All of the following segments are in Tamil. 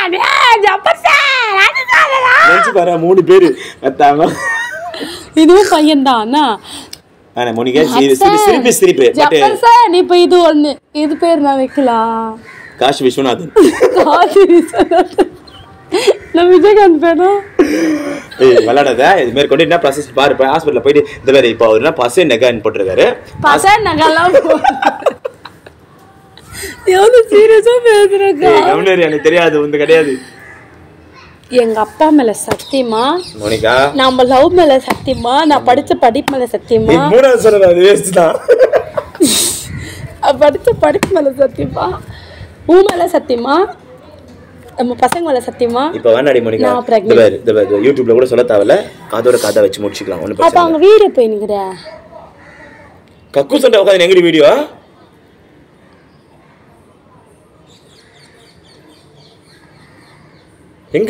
சார் ஏய், ஜப்பர் சார் அது சாரா நினைச்சு பாரு மூணு பேரு அத்தாம இதுவும் பையன் தான் அண்ணா ஆனா மோனிகா சிரி சிரி சிரிப்பு சிரிப்பு பட் ஜப்பர் சார் இப்ப இது ஒண்ணு இது பேர் நான் வைக்கலாம் காஷ் விஸ்வநாதன் காசி விஸ்வநாதன். நான் விஜயகாந்த் பேனா ஏய் விளையாடாத இது மாதிரி கொண்டு என்ன ப்ராசஸ் பாரு இப்போ ஹாஸ்பிட்டலில் போயிட்டு இந்த மாதிரி இப்போ அவர் என்ன பசே நெகான்னு போட்டிருக்காரு பசங்க நகெல்லாம் எவ்வளவு சீரியஸா பேசுறக்கா ஏய் கவர்னர் எனக்கு தெரியாது வந்து கிடையாது எங்க அப்பா மேல சத்தியமா மோனிகா நம்ம லவ் மேல சத்தியமா நான் படிச்ச படிப்பு மேல சத்தியமா நீ மூணாவது சொன்னது அது வேஸ்ட் தான் நான் படிச்ச படிப்பு மேல சத்தியமா ஊ மேல சத்தியமா நம்ம பசங்க மேல சத்தியமா இப்போ வேணாடி மோனிகா நான் pregnant. இந்த பாரு, இந்த பாரு, யூடியூப்ல கூட சொல்ல தேவையில்ல காதோட காதா வச்சு முடிச்சுக்கலாம் ஒன்றும் அப்ப பிரச்சனை அவங்க வீடு போய் நிக்கிற கக்கு சண்டை உட்காந்து எங்கடி வீடியோ எங்க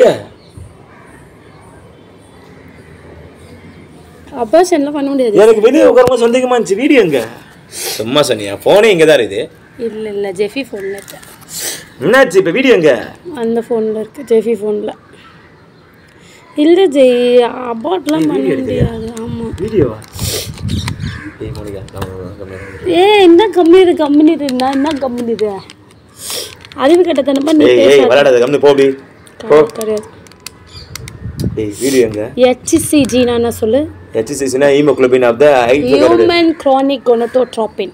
அபார்ஷன்லாம் பண்ண முடியாது எனக்கு வெளியே உட்காரமா சந்தேகமா இருந்துச்சு வீடியோ எங்க சும்மா சொன்னியா போனே இங்க தான் இருக்குது இல்ல இல்ல ஜெஃபி ஃபோன்ல இருக்கு என்னாச்சு இப்ப வீடியோ எங்க அந்த ஃபோன்ல இருக்கு ஜெஃபி ஃபோன்ல இல்ல ஜெய் அபார்ட்லாம் பண்ண முடியாது ஆமா வீடியோவா ஏய் மோனிகா நான் கம்மியா ஏ என்ன கம்பெனி இது கம்பெனி இது என்ன என்ன கம்பெனி இது அறிவு கட்டத்தனமா நீ ஏய் ஏய் விளையாடாத கம்மி போ அப்படி போ கிடையாது ஏய் வீடியோ எங்க ஹெச்சிசிஜி நான் என்ன சொல்லு ஹெச்சிசினா haemoglobin of the hydrocarbon human chorionic gonadotropin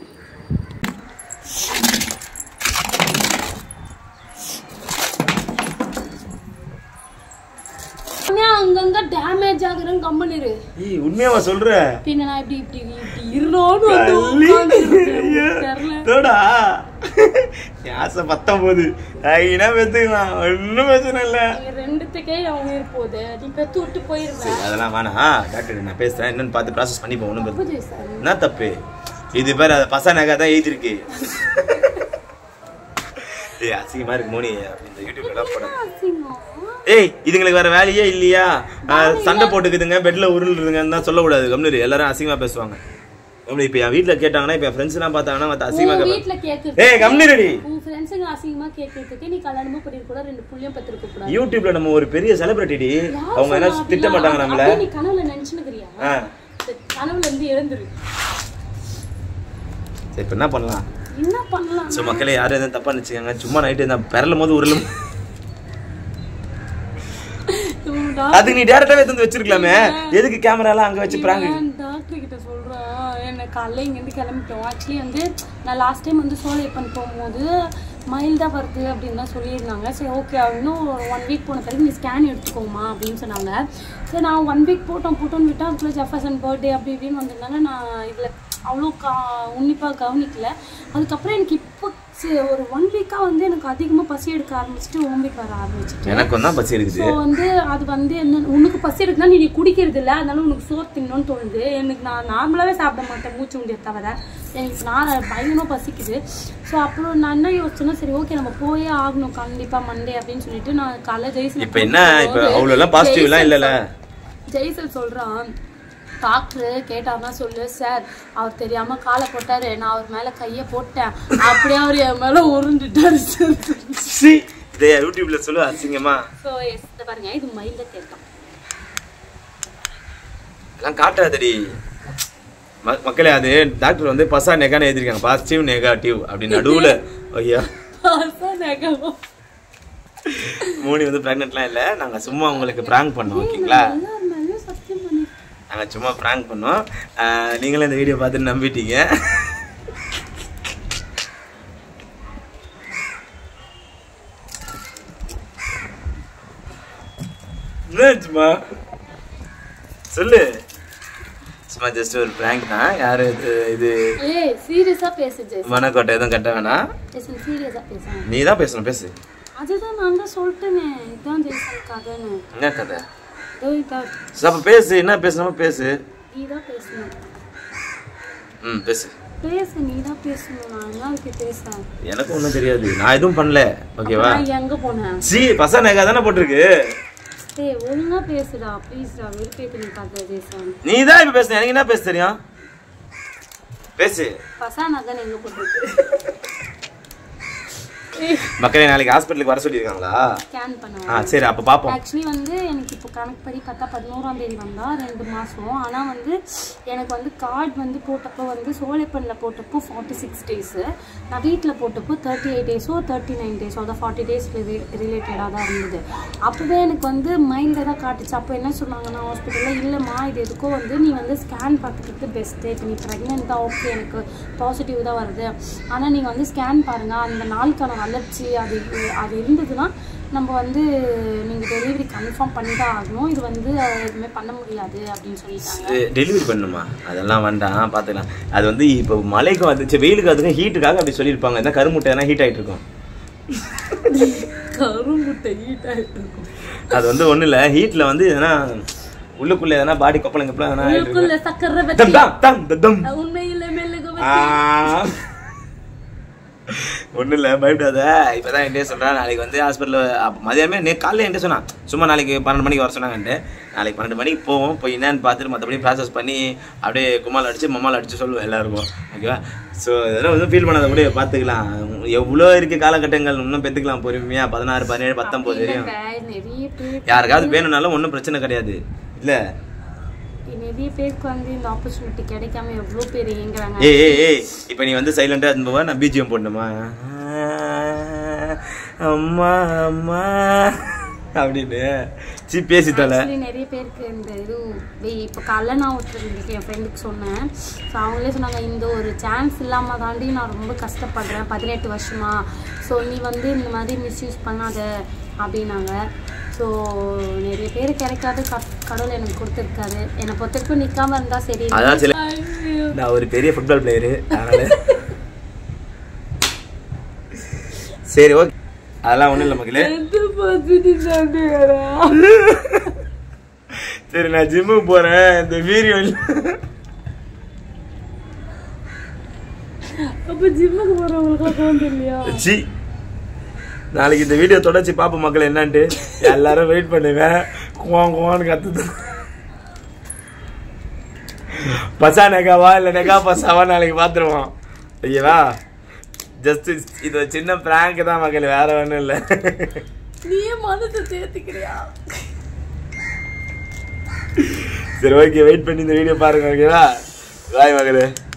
அங்கங்க டேமேஜ் ஆகுறேன் கம்பெனி இரு ஏய் உண்மையாவா சொல்ற பின்ன நான் இப்படி இப்படி இப்படி இருறோன்னு வந்து உட்கார்ந்துருக்கேன். தெரியல தோடா என் ஆசை பத்தொன்பது ஐனா பெத்துக்கலாம் ஒன்றும் பிரச்சனை இல்லை நீங்க ரெண்டுத்துக்கே அவன் உயிர் போகுது நீ பெத்து விட்டு போயிருவேன் அதெல்லாம் வேணாம் டாக்டர் நான் பேசுறேன் என்னன்னு பார்த்து ப்ராசஸ் பண்ணிப்போம் ஒன்றும் பிரச்சனை புரியுது சார் என்ன தப்பு இது பேர் அது பசா நகை தான் எழுதிருக்கு ஏய் அசிங்கமா இருக்கு மோனி இந்த யூடியூப்ல எல்லாம் போட ஏய் இதுங்களுக்கு வேற வேலையே இல்லையா ஆஹ், சண்டை போட்டுக்குதுங்க பெட்ல உருளுதுங்கன்னு தான் சொல்லக்கூடாது கம்னு எல்லாரும் அசிங்கமா பேசுவாங்க கம்னு இப்ப என் வீட்ல கேட்டாங்கன்னா இப்ப என் ஃப்ரெண்ட்ஸ் எல்லாம் பார்த்தாங்கன்னா மத்த அசிங்கமா உன் கேட்பாங்க வீட்ல கேக்குறது ஏய் கம்னு ரெடி உன் ஃப்ரெண்ட்ஸுங்க அசிங்கமா கேட்கறதுக்கு நீ கல்யாணமும் பண்ணிருக்க கூட ரெண்டு புள்ளையும் பெற்றிருக்க கூடாது யூடியூப்ல நம்ம ஒரு பெரிய செலிபிரிட்டி அவங்க என்ன சொன்னா திட்ட மாட்டாங்க அப்படிலாம் நம்மள அப்படியே நீ கனவுல நினைச்சுனுக்கிறியா ஆ. கனவுல இருந்து எழுந்துரு சரி இப்ப என்ன பண்ணலாம் என்ன பண்ணலாம் ஸோ மக்களே யாரும் எதுவும் தப்பா நினைச்சுக்காங்க சும்மா நைட்டு இந்த பெறலும் போது உருளும் அதுக்கு நீ டேரக்டாவே எடுத்து வந்து வச்சிருக்கலாமே எதுக்கு கேமரா எல்லாம் அங்க வச்சு பிராங்க டாக்டர் கிட்ட சொல்றேன் என்ன காலைல இங்கேருந்து கிளம்பிட்டோம் ஆக்சுவலி வந்து நான் லாஸ்ட் டைம் வந்து சோலை பண்ண போகும்போது மைல்டாக வருது அப்படின்னு தான் சொல்லியிருந்தாங்க சரி ஓகே இன்னும் ஒன் வீக் போன பிறகு நீ ஸ்கேன் எடுத்துக்கோமா அப்படின்னு சொன்னாங்க சரி நான் ஒன் வீக் போட்டோம் போட்டோன்னு விட்டா அதுக்குள்ளே ஜெஃபர்சன் பர்த்டே அப்படி இப்படின்னு வந்திருந்தாங்க நான் இதில் அவ்வளோ கா உன்னிப்பாக கவனிக்கல அதுக்கப்புறம் எனக்கு இப்போ சி- ஒரு ஒன் வீக்காக வந்து எனக்கு அதிகமாக பசி எடுக்க ஆரம்பிச்சிட்டு ஓம்பிக் வர ஆரம்பிச்சிட்டு எனக்கும் தான் பசி இருக்குது ஸோ வந்து அது வந்து என்ன உனக்கு பசி எடுக்குன்னா நீ குடிக்கிறது இல்லை அதனால உனக்கு சோறு தின்னணும்னு தோணுது எனக்கு நான் நார்மலாகவே சாப்பிட மாட்டேன் மூச்சு உண்டிய தவிர எனக்கு நான் பயங்கரமாக பசிக்குது ஸோ அப்புறம் நான் என்ன யோசிச்சேன்னா சரி ஓகே நம்ம போயே ஆகணும் கண்டிப்பாக மண்டே அப்படின்னு சொல்லிட்டு நான் காலைல ஜெய்சல் இப்ப என்ன இப்ப அவ்வளவு எல்லாம் பாசிட்டிவ் எல்லாம் இல்லல ஜெய்சல் சொல்றான் டாக்டர் கேட்டாருன்னா சொல்லு சார் அவர் தெரியாம காலை போட்டாரு நான் அவர் மேல கைய போட்டேன் அப்படியே அவர் என் மேல உருண்டுட்டாரு சார் சி இதே யூடியூப்ல சொல்லு அசிங்கமா ஸோ இதை பாருங்க இது மைல்ட கேட்டான் எல்லாம் காட்டாதடி ம- மக்களே அது டாக்டர் வந்து பசா நெகான்னு எழுதிருக்காங்க பாசிட்டிவ் நெகாட்டிவ் அப்படி நடுவுல ஐயா நெகமும் மூணி வந்து பிரெக்னென்ட்லாம் இல்ல நாங்க சும்மா உங்களுக்கு பிராங்க் பண்ணோம் ஓகேங்களா எல்லார் மேலயும் சத்தியம் பண்ணி நாங்க சும்மா பிராங்க் பண்ணோம் ஆஹ் நீங்களும் இந்த வீடியோ பார்த்து நம்பிட்டீங்க என்னாச்சுமா சொல்லு சும்மா ஜஸ்ட் ஒரு பிராங்க் தான் யாரு இது இது ஏய் சீரியஸா பேசு ஜெய் மனக்கோட்டை எதுவும் கட்ட வேணாம் ஜெய்சன் சீரியஸா பேசுறேன் நீ தான் பேசணும் பேசு அதுதான் நான் தான் சொல்லிட்டேனே இதுதான் ஜெய்சன் கதைன்னு என்ன கதை இதோ இதான் சரி, அப்ப பேசு என்ன பேசணுமோ பேசு நீ தான் பேசணும் ம் பேசு பேசு நீ தான் பேசணும் நான் என்ன அதுக்கு பேசுறேன் எனக்கு ஒன்றும் தெரியாது நான் எதுவும் பண்ணல ஓகேவா நான் எங்க போனேன் சி பசா நகை தானே போட்டிருக்கு ஏய் ஒழுங்கா பேசுடா ப்ளீஸ்டா வெறுப்பேத்து நீ கதை ஜெய்சன் நீ தான் இப்ப பேசுன எனக்கு என்ன பேச தெரியும் பேசு பசா நகன் எங்க போட்டுருக்கு மக்களே நாளைக்கு ஹாஸ்பிட்டலுக்கு வர சொல்லியிருக்காங்களா ஸ்கேன் பண்ணுவேன் ஆ சரி அப்போ பார்ப்போம் ஆக்சுவலி வந்து எனக்கு இப்போ கணக்கு படி பார்த்தா பதினோராம் தேதி வந்தா ரெண்டு மாதம் ஆனால் வந்து எனக்கு வந்து கார்டு வந்து போட்டப்போ வந்து சோலைப்பனில் போட்டப்போ ஃபார்ட்டி சிக்ஸ் டேஸு நான் வீட்டில் போட்டப்போ தேர்ட்டி எயிட் டேஸோ தேர்ட்டி நைன் டேஸோ அதான் ஃபார்ட்டி டேஸ் ரிலேட்டடாக தான் இருந்தது அப்போவே எனக்கு வந்து மைண்டில் தான் காட்டுச்சு அப்போ என்ன சொன்னாங்கன்னா ஹாஸ்பிட்டலில் இல்லைம்மா இது எதுக்கோ வந்து நீ வந்து ஸ்கேன் பார்த்துக்கிறது பெஸ்ட்டு இப்போ நீ ப்ரெக்னென்ட் தான் ஓகே எனக்கு பாசிட்டிவ் தான் வருது ஆனால் நீங்கள் வந்து ஸ்கேன் பாருங்கள் அந்த நாளுக்கான வளர்ச்சி அது அது இருந்ததுன்னா நம்ம வந்து நீங்கள் டெலிவரி கன்ஃபார்ம் பண்ணி தான் ஆகணும் இது வந்து அஹ், எதுவுமே பண்ண முடியாது அப்படின்னு சொல்லிட்டாங்க டெலிவரி பண்ணுமா அதெல்லாம் வேண்டாம் பார்த்துக்கலாம் அது வந்து இப்போ மழைக்கு வந்துச்சு வெயிலுக்கு அதுக்கும் ஹீட்டுக்காக அப்படி சொல்லியிருப்பாங்க இந்த கருமுட்டை ஹீட் ஆகிட்டு இருக்கும் கரும்புட்டை ஹீட் ஆகிட்டு இருக்கும் அது வந்து ஒன்றும் இல்லை ஹீட்டில் வந்து எதனா உள்ளுக்குள்ளே எதனா பாடி கொப்பளம் கப்பளம் எதனா ஆயிட்டு உள்ளுக்குள்ள சக்கரை இருக்கும். தம், வச்சு தம், தம், தம், தம். உண்மையில மெல்லுக ஆ. ஒண்ணும் இல்ல பயப்படாத இப்பதான் என்கிட்ட சொல்றான் நாளைக்கு வந்து ஹாஸ்பிட்டல் மதியானமே நே காலையில என்கிட்ட சொன்னான் சும்மா நாளைக்கு பன்னெண்டு மணிக்கு வர சொன்னாங்கன்ட்டு நாளைக்கு பன்னெண்டு மணிக்கு போவோம் போய் என்னன்னு பார்த்துட்டு மற்றபடி ப்ராசஸ் பண்ணி அப்படியே குமால் அடிச்சு மம்மால் அடிச்சு சொல்லுவோம் எல்லாருக்கும் ஓகேவா ஸோ இதெல்லாம் வந்து ஃபீல் பண்ணாத கூட பார்த்துக்கலாம் எவ்வளோ இருக்கு காலகட்டங்கள் இன்னும் பெற்றுக்கலாம் பொறுமையா பதினாறு பதினேழு பத்தொம்போது வரையும் நிறைய பேர் யாருக்காவது வேணும்னாலும் ஒன்றும் பிரச்சனை கிடையாது இல்லை நிறைய பேருக்கு வந்து இந்த ஆப்பர்ச்சுனிட்டி கிடைக்காம எவ்வளோ பேர் ஏங்குறாங்க ஏய் ஏய் ஏய் இப்போ நீ வந்து சைலண்டா இருந்துவா நான் பிஜிஎம் போடணுமா அம்மா அம்மா அப்படின்னு சி பேசி தல Actually, நிறைய பேருக்கு இந்த இது வெய் இப்போ காலைல நான் ஒருத்தருக்கு என் ஃப்ரெண்டுக்கு சொன்னேன் ஸோ அவங்களே சொன்னாங்க இந்த ஒரு சான்ஸ் இல்லாமல் தாண்டி நான் ரொம்ப கஷ்டப்படுறேன் பதினெட்டு வருஷமா ஸோ நீ வந்து இந்த மாதிரி மிஸ்யூஸ் பண்ணாத அப்படின்னாங்க ஸோ நிறைய பேர் கிடைக்காது க- கடவுள் எனக்கு கொடுத்துருக்காரு என்னை பொறுத்த வரைக்கும் நிற்காம இருந்தா சரி அதான் சில நான் ஒரு பெரிய ஃபுட்பால் பிளேயரு அதனால சரி ஓகே அதெல்லாம் ஒன்றும் இல்லை மக்களே சரி நான் ஜிம்முக்கு போறேன் இந்த வீடியோ அப்போ ஜிம்முக்கு போகிறவங்களுக்குலாம் தோண்டு இல்லையா சி நாளைக்கு இந்த வீடியோ தொடர்ச்சி பாப்போம் மக்கள் என்னன்ட்டு எல்லாரும் வெயிட் பண்ணுங்க குவான் குவான்னு கத்துது பசா நெகாவா இல்ல நெகா பசாவா நாளைக்கு பாத்துருவோம் ஐயவா ஜஸ்ட் இது ஒரு சின்ன பிராங்க் தான் மக்கள் வேற ஒண்ணும் இல்ல நீயே மனசை சேர்த்துக்கிறியா சரி ஓகே வெயிட் பண்ணி இந்த வீடியோ பாருங்க ஓகேவா பாய் மகளே